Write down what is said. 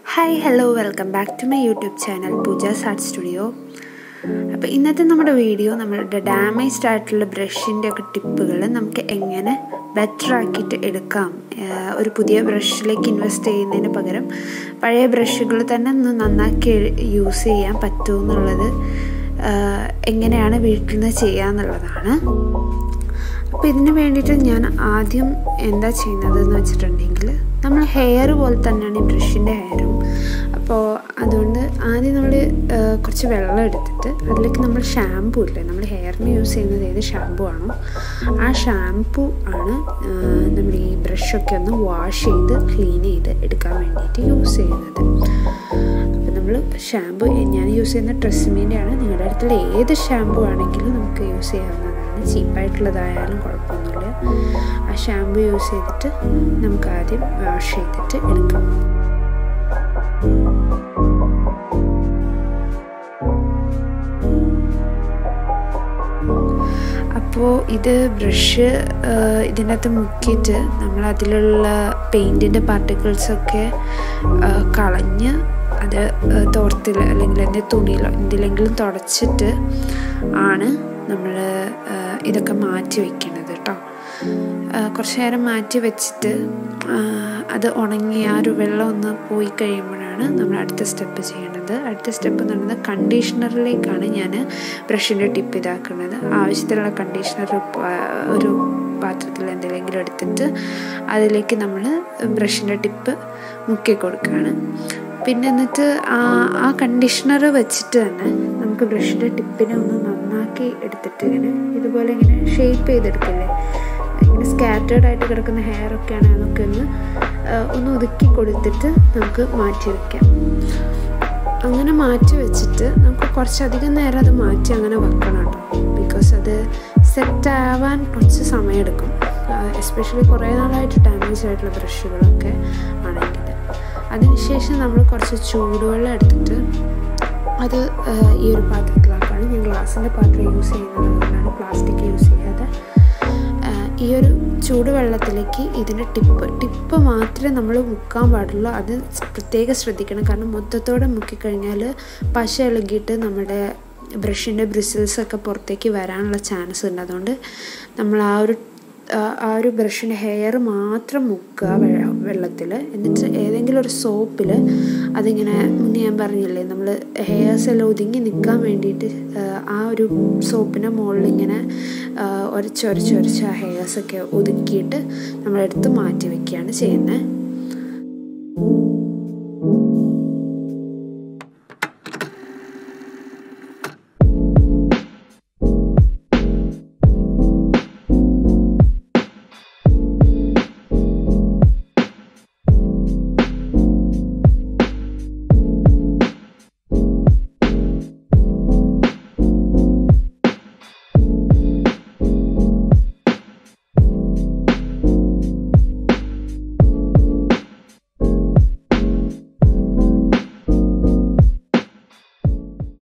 hi hello welcome back to my YouTube channel Pooja's art studio അപ്പോൾ ഇന്നത്തെ നമ്മുടെ video നമ്മളുടെ ഡാമേജ്ഡ് ആയിട്ടുള്ള ബ്രഷിൻ്റെ ഒക്കെ ടിപ്പുകൾ നമുക്ക് എങ്ങനെ ബെറ്റർ ആക്കിയിട്ട് എടുക്കാം ആഹ് ഒരു പുതിയ ബ്രഷിലേക്ക് ഇൻവെസ്റ്റ് ചെയ്യുന്നതിന് പകരം പഴയ ബ്രഷുകൾ തന്നെ ഒന്ന് നന്നാക്കി യൂസ് ചെയ്യാൻ പറ്റുമെന്നുള്ളത് ആഹ് എങ്ങനെയാണ് വീട്ടിൽ നിന്ന് ചെയ്യാന്നുള്ളതാണ് അപ്പോൾ ഇതിന് വേണ്ടിയിട്ട് ഞാൻ ആദ്യം എന്താ ചെയ്യുന്നത് എന്ന് വെച്ചിട്ടുണ്ടെങ്കിൽ നമ്മൾ ഹെയർ പോലെ തന്നെയാണ് ഈ ബ്രഷിൻ്റെ ഹെയറും അപ്പോൾ അതുകൊണ്ട് ആദ്യം നമ്മൾ കുറച്ച് വെള്ളം എടുത്തിട്ട് അതിലേക്ക് നമ്മൾ ഷാമ്പു ഇല്ലേ നമ്മൾ ഹെയറിന് യൂസ് ചെയ്യുന്നത് ഏത് ഷാമ്പു ആണോ ആ ഷാമ്പു ആണ് നമ്മൾ ഈ ബ്രഷൊക്കെ ഒന്ന് വാഷ് ചെയ്ത് ക്ലീൻ ചെയ്ത് എടുക്കാൻ വേണ്ടിയിട്ട് യൂസ് ചെയ്യുന്നത് അപ്പോൾ നമ്മൾ ഷാമ്പു ഞാൻ യൂസ് ചെയ്യുന്ന ട്രെസ്മീൻ്റെ നിങ്ങളുടെ അടുത്തുള്ള ഏത് ഷാമ്പു ആണെങ്കിലും നമുക്ക് യൂസ് ചെയ്യാവുന്നതാണ് ചീപ്പായിട്ടുള്ളതായാലും കുഴപ്പമൊന്നുമില്ല ആ ഷാമ്പു യൂസ് ചെയ്തിട്ട് നമുക്ക് ആദ്യം വാഷ് ചെയ്തിട്ട് എടുക്കാം അപ്പോൾ ഇത് ബ്രഷ് ഇതിൻ്റെ അകത്ത് മുക്കിയിട്ട് നമ്മൾ അതിലുള്ള പെയിൻറ്റിൻ്റെ പാർട്ടിക്കിൾസൊക്കെ കളഞ്ഞ് അത് തോർത്തിൽ അല്ലെങ്കിൽ എൻ്റെ തുണിയിലോ എന്തിലെങ്കിലും തുടച്ചിട്ട് ആണ് നമ്മൾ ഇതൊക്കെ മാറ്റി വയ്ക്കുന്നത് കേട്ടോ കുറച്ച് നേരം മാറ്റി വെച്ചിട്ട് അത് ഉണങ്ങി ആ ഒരു വെള്ളം ഒന്ന് പോയി കഴിയുമ്പോഴാണ് നമ്മൾ അടുത്ത സ്റ്റെപ്പ് ചെയ്യേണ്ടത് അടുത്ത സ്റ്റെപ്പ് എന്ന് പറയുന്നത് കണ്ടീഷണറിലേക്കാണ് ഞാൻ ബ്രഷിൻ്റെ ടിപ്പ് ഇതാക്കുന്നത് ആവശ്യത്തിലുള്ള കണ്ടീഷണർ ഒരു പാത്രത്തിൽ എന്തെങ്കിലും എടുത്തിട്ട് അതിലേക്ക് നമ്മൾ ബ്രഷിൻ്റെ ടിപ്പ് മുക്കി കൊടുക്കുകയാണ് പിന്നെ എന്നിട്ട് ആ ആ കണ്ടീഷണർ വെച്ചിട്ട് തന്നെ നമുക്ക് ബ്രഷിൻ്റെ ടിപ്പിനെ ഒന്ന് നന്നാക്കി എടുത്തിട്ട് ഇങ്ങനെ ഇതുപോലെ ഇങ്ങനെ ഷേപ്പ് ചെയ്തെടുക്കില്ലേ ഇങ്ങനെ സ്കാറ്റേർഡ് ആയിട്ട് കിടക്കുന്ന ഹെയർ ഒക്കെ ആണെങ്കിൽ അതൊക്കെ ഒന്ന് ഒന്ന് ഒതുക്കി കൊടുത്തിട്ട് നമുക്ക് മാറ്റി വയ്ക്കാം അങ്ങനെ മാറ്റി വെച്ചിട്ട് നമുക്ക് കുറച്ചധികം നേരം അത് മാറ്റി അങ്ങനെ വെക്കണം കേട്ടോ ബിക്കോസ് അത് സെറ്റ് ആവാൻ കുറച്ച് സമയമെടുക്കും എസ്പെഷ്യലി കുറേ നാളായിട്ട് ഡാമേജ് ആയിട്ടുള്ള ബ്രഷുകളൊക്കെ ആണെങ്കിൽ അതിനുശേഷം നമ്മൾ കുറച്ച് ചൂടുവെള്ളം എടുത്തിട്ട് അത് ഈ ഒരു പാത്രത്തിലാക്കാണ് ഞാൻ ഗ്ലാസിൻ്റെ പാത്രം യൂസ് ചെയ്യുന്നത് അതുകൊണ്ടാണ് പ്ലാസ്റ്റിക് യൂസ് ചെയ്യാതെ ഈ ഒരു ചൂടുവെള്ളത്തിലേക്ക് ഇതിൻ്റെ ടിപ്പ് ടിപ്പ് മാത്രമേ നമ്മൾ മുക്കാൻ പാടുള്ളൂ അത് പ്രത്യേകം ശ്രദ്ധിക്കണം കാരണം മൊത്തത്തോടെ മുക്കിക്കഴിഞ്ഞാൽ പശ ഇളകിയിട്ട് നമ്മുടെ ബ്രഷിൻ്റെ ബ്രിസിൽസൊക്കെ പുറത്തേക്ക് വരാനുള്ള ചാൻസ് ഉണ്ട് അതുകൊണ്ട് നമ്മൾ ആ ഒരു ആ ഒരു ബ്രഷിൻ്റെ ഹെയർ മാത്രം മുക്കുക വെള്ളത്തിൽ എന്നിട്ട് ഏതെങ്കിലും ഒരു സോപ്പിൽ അതിങ്ങനെ മുന്നേ ഞാൻ പറഞ്ഞില്ലേ നമ്മൾ ഹെയർസ് എല്ലാം ഒതുങ്ങി നിൽക്കാൻ വേണ്ടിയിട്ട് ആ ഒരു സോപ്പിൻ്റെ മുകളിൽ ഇങ്ങനെ ഉരച്ചൊരച്ചൊരച്ച് ആ ഹെയർസൊക്കെ ഒതുക്കിയിട്ട് നമ്മളെടുത്ത് മാറ്റി വയ്ക്കുകയാണ് ചെയ്യുന്നത്